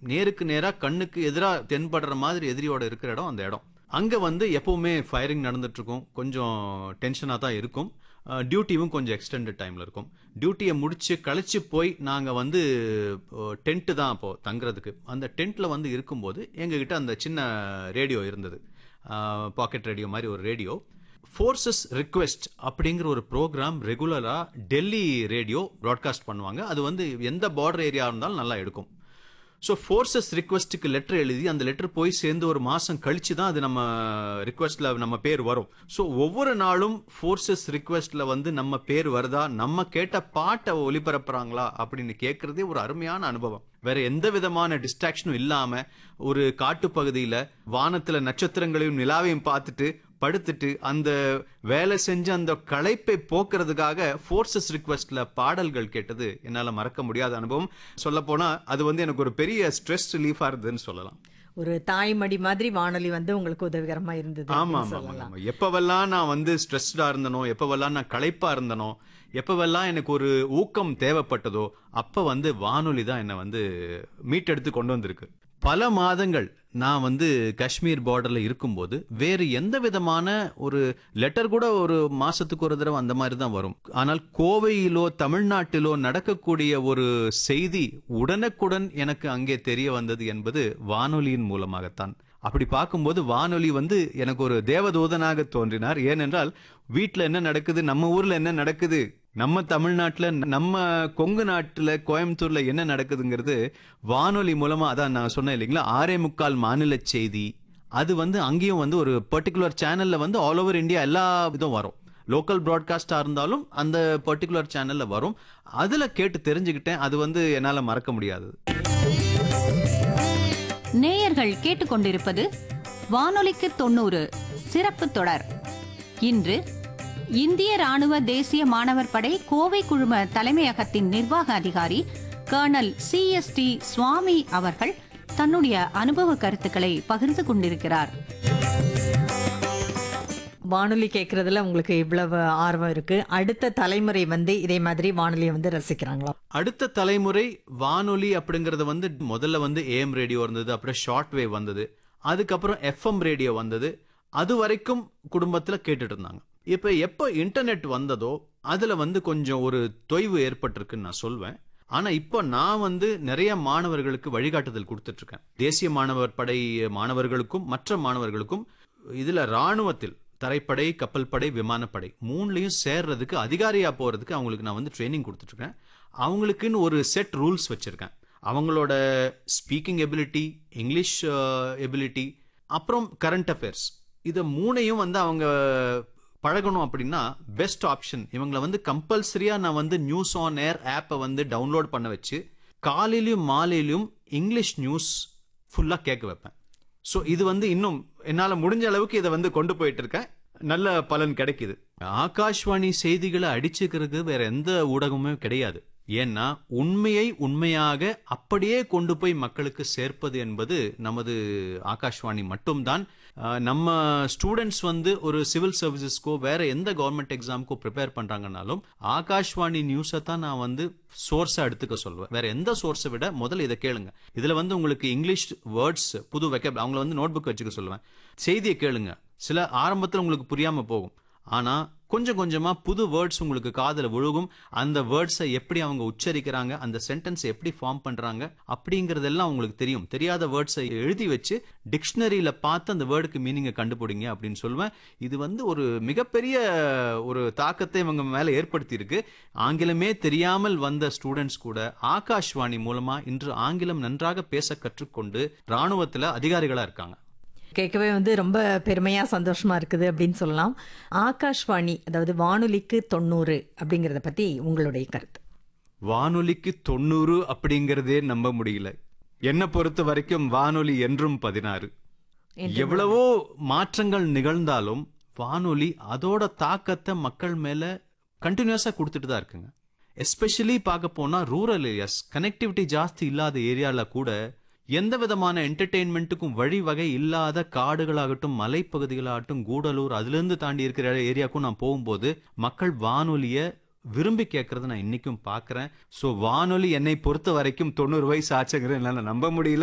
நேருக்கு நேரா கண்ணுக்கு எதிரா தென்படுற மாதிரி எதிரியோட இருக்கிற இடம் அந்த இடம் அங்க வந்து எப்பவுமே ஃபயரிங் நடந்துட்டு இருக்கும் கொஞ்சம் டென்ஷனா தான் இருக்கும் டியூட்டியும் கொஞ்சம் எக்ஸ்டெண்டட் டைம்ல இருக்கும் டியூட்டியை முடிச்சு கழிச்சு போய் நாங்க வந்து டென்ட் தான் அப்போ தங்குறதுக்கு அந்த டென்ட்ல வந்து இருக்கும்போது எங்ககிட்ட அந்த சின்ன ரேடியோ இருந்தது பாக்கெட் ரேடியோ மாதிரி ஒரு ரேடியோ ஃபோர்ஸஸ் ரிக்வெஸ்ட் அப்படிங்கிற ஒரு ப்ரோக்ராம் ரெகுலரா டெல்லி ரேடியோ ப்ராட்காஸ்ட் பண்ணுவாங்க அது வந்து எந்த பார்டர் ஏரியா இருந்தாலும் நல்லா எடுக்கும் ஸோ ஃபோர்ஸஸ் ரிக்வெஸ்ட்டுக்கு லெட்டர் எழுதி அந்த லெட்டர் போய் சேர்ந்து ஒரு மாசம் கழிச்சு தான் அது நம்ம ரிக்வெஸ்ட்ல நம்ம பேர் வரும் ஸோ ஒவ்வொரு நாளும் ஃபோர்ஸஸ் ரிக்வெஸ்ட்ல வந்து நம்ம பேர் வருதா நம்ம கேட்ட பாட்டை ஒளிபரப்புறாங்களா அப்படின்னு கேட்கறதே ஒரு அருமையான அனுபவம் வேற எந்த விதமான டிஸ்ட்ராக்ஷனும் இல்லாம ஒரு காட்டுப்பகுதியில வானத்துல நட்சத்திரங்களையும் நிலாவையும் பார்த்துட்டு படுத்துட்டு அந்த வேலை செஞ்ச அந்த களைப்பை போக்குறதுக்காக ஃபோர்ஸஸ் ரிக்வெஸ்ட்ல பாடல்கள் கேட்டது என்னால மறக்க முடியாத அனுபவம் சொல்ல போனா அது வந்து எனக்கு ஒரு பெரிய ஸ்ட்ரெஸ் ரிலீஃபா இருந்ததுன்னு சொல்லலாம் ஒரு தாய்மடி மாதிரி வானொலி வந்து உங்களுக்கு உதவிகரமா இருந்தது ஆமா அப்படின்னு ஆமா சொல்லலாம் ஆமா எப்பவெல்லாம் நான் வந்து ஸ்ட்ரெஸ்டா இருந்தனோ எப்பவெல்லாம் நான் களைப்பா இருந்தனோ எப்பவெல்லாம் எனக்கு ஒரு ஊக்கம் தேவைப்பட்டதோ அப்ப வந்து வானொலி தான் என்னை வந்து மீட்டெடுத்து கொண்டு வந்திருக்கு பல மாதங்கள் நான் வந்து காஷ்மீர் பார்டர்ல இருக்கும்போது வேறு எந்த விதமான ஒரு லெட்டர் கூட ஒரு மாசத்துக்கு ஒரு தடவை அந்த மாதிரி தான் வரும் ஆனால் கோவையிலோ தமிழ்நாட்டிலோ நடக்கக்கூடிய ஒரு செய்தி உடனுக்குடன் எனக்கு அங்கே தெரிய வந்தது என்பது வானொலியின் மூலமாகத்தான் அப்படி பார்க்கும்போது வானொலி வந்து எனக்கு ஒரு தேவதூதனாக தோன்றினார் ஏனென்றால் வீட்டில் என்ன நடக்குது நம்ம ஊர்ல என்ன நடக்குது நம்ம தமிழ்நாட்டுல நம்ம கொங்கு நாட்டுல கோயம்புத்தூர்ல என்ன நடக்குதுங்கிறது வானொலி மூலமா அதான் நான் சொன்னேன் இல்லைங்களா ஆறே முக்கால் மாநில செய்தி அது வந்து அங்கேயும் வந்து ஒரு பர்டிகுலர் சேனல்ல வந்து ஆல் ஓவர் இந்தியா எல்லா இதுவும் வரும் லோக்கல் ப்ராட்காஸ்டா இருந்தாலும் அந்த பர்டிகுலர் சேனல்ல வரும் அதுல கேட்டு தெரிஞ்சுக்கிட்டேன் அது வந்து என்னால மறக்க முடியாதது நேயர்கள் கேட்டுக்கொண்டிருப்பது வானொலிக்கு தொண்ணூறு சிறப்பு தொடர் இன்று இந்திய ராணுவ தேசிய மாணவர் படை கோவை குழும தலைமையகத்தின் நிர்வாக அதிகாரி colonel C S T Swami அவர்கள் தன்னுடைய அனுபவ கருத்துக்களை பகிர்ந்து கொண்டிருக்கிறார் வானொலி கேட்கறதுல உங்களுக்கு இவ்வளவு ஆர்வம் இருக்கு அடுத்த தலைமுறை வந்து இதே மாதிரி வானொலியை வந்து ரசிக்கிறாங்களா அடுத்த தலைமுறை வானொலி அப்படிங்கறது வந்து முதல்ல வந்து ஏஎம் ரேடியோ இருந்தது அப்புறம் ஷார்ட் வேவ் வந்தது அதுக்கப்புறம் எஃப்எம் ரேடியோ வந்தது அது வரைக்கும் குடும்பத்துல கேட்டுட்டு இருந்தாங்க இப்ப எப்போ இன்டர்நெட் வந்ததோ அதுல வந்து கொஞ்சம் ஒரு தொய்வு ஏற்பட்டிருக்குன்னு நான் சொல்வேன் ஆனா இப்போ நான் வந்து நிறைய மாணவர்களுக்கு வழிகாட்டுதல் கொடுத்துட்டு இருக்கேன் தேசிய மாணவர் படை மாணவர்களுக்கும் மற்ற மாணவர்களுக்கும் இதுல ராணுவத்தில் தரைப்படை கப்பல் படை விமானப்படை மூணுலையும் சேர்றதுக்கு அதிகாரியா போறதுக்கு அவங்களுக்கு நான் வந்து ட்ரைனிங் கொடுத்துட்டு இருக்கேன் அவங்களுக்குன்னு ஒரு செட் ரூல்ஸ் வச்சிருக்கேன் அவங்களோட ஸ்பீக்கிங் எபிலிட்டி இங்கிலீஷ் எபிலிட்டி அப்புறம் கரண்ட் அஃபேர்ஸ் இதை மூணையும் வந்து அவங்க பழகணும் அப்படின்னா பெஸ்ட் ஆப்ஷன் இவங்களை வந்து கம்பல்சரியா நான் வந்து நியூஸ் ஆன் ஏர் ஆப்பை வந்து டவுன்லோட் பண்ண வச்சு காலையிலயும் மாலையிலும் இங்கிலீஷ் நியூஸ் ஃபுல்லா கேட்க வைப்பேன் ஸோ இது வந்து இன்னும் என்னால் முடிஞ்ச அளவுக்கு இதை வந்து கொண்டு போயிட்டு இருக்கேன் நல்ல பலன் கிடைக்குது ஆகாஷ்வாணி செய்திகளை அடிச்சுக்கிறது வேற எந்த ஊடகமுமே கிடையாது ஏன்னா உண்மையை உண்மையாக அப்படியே கொண்டு போய் மக்களுக்கு சேர்ப்பது என்பது நமது ஆகாஷ்வாணி மட்டும்தான் அஹ், நம்ம ஸ்டூடெண்ட்ஸ் வந்து ஒரு சிவில் சர்வீசஸ்க்கோ வேற எந்த கவர்மெண்ட் எக்ஸாமுக்கோ ப்ரிப்பேர் பண்றாங்கனாலும் ஆகாஷ்வாணி நியூஸை தான் நான் வந்து சோர்ஸா எடுத்துக்க சொல்வேன் வேற எந்த சோர்ஸை விட முதல்ல இதை கேளுங்க இதுல வந்து உங்களுக்கு இங்கிலீஷ் வேர்ட்ஸ் புது வெக்க அவங்கள வந்து நோட் புக் வச்சுக்க சொல்லுவேன் செய்தியை கேளுங்க சில ஆரம்பத்தில் உங்களுக்கு புரியாம போகும் ஆனா கொஞ்சம் கொஞ்சமா புது வேர்ட்ஸ் உங்களுக்கு காதுல விழுகும் அந்த வேர்ட்ஸை எப்படி அவங்க உச்சரிக்கிறாங்க அந்த சென்டென்ஸ் எப்படி ஃபார்ம் பண்றாங்க அப்படிங்கறதெல்லாம் உங்களுக்கு தெரியும் தெரியாத வேர்ட்ஸை எழுதி வச்சு டிக்ஷனரியில பார்த்து அந்த வேர்டுக்கு மீனிங்கை கண்டுபிடிங்க அப்படின்னு சொல்லுவேன் இது வந்து ஒரு மிகப்பெரிய ஒரு தாக்கத்தை இவங்க மேல ஏற்படுத்தி இருக்கு ஆங்கிலமே தெரியாமல் வந்த ஸ்டூடெண்ட்ஸ் கூட ஆகாஷ்வாணி மூலமா இன்று ஆங்கிலம் நன்றாக பேச கற்றுக்கொண்டு ராணுவத்துல அதிகாரிகளா இருக்காங்க கேட்கவே வந்து ரொம்ப பெருமையா சந்தோஷமா இருக்குது அப்படின்னு சொல்லலாம் ஆகாஷ்வாணி அதாவது வானொலிக்கு தொண்ணூறு அப்படிங்கறத பத்தி உங்களுடைய கருத்து வானொலிக்கு தொண்ணூறு அப்படிங்கறதே நம்ப முடியல என்ன பொறுத்த வரைக்கும் வானொலி என்றும் பதினாறு எவ்வளவோ மாற்றங்கள் நிகழ்ந்தாலும் வானொலி அதோட தாக்கத்தை மக்கள் மேல கண்டினியூஸா கொடுத்துட்டு தான் இருக்குங்க எஸ்பெஷலி பார்க்க போனா ரூரல் ஏரியாஸ் கனெக்டிவிட்டி ஜாஸ்தி இல்லாத ஏரியால கூட எந்த விதமான என்டர்டெயின்மெண்ட்டுக்கும் வழிவகை இல்லாத காடுகளாகட்டும் மலைப்பகுதிகளாகட்டும் கூடலூர் அதுல இருந்து தாண்டி இருக்கிற ஏரியாவுக்கும் நான் போகும்போது மக்கள் வானொலிய விரும்பி கேட்கறத நான் இன்னைக்கும் பார்க்கறேன் சோ வானொலி என்னை பொறுத்த வரைக்கும் தொண்ணூறு வயசு ஆச்சுங்கிறது என்னால நம்ப முடியல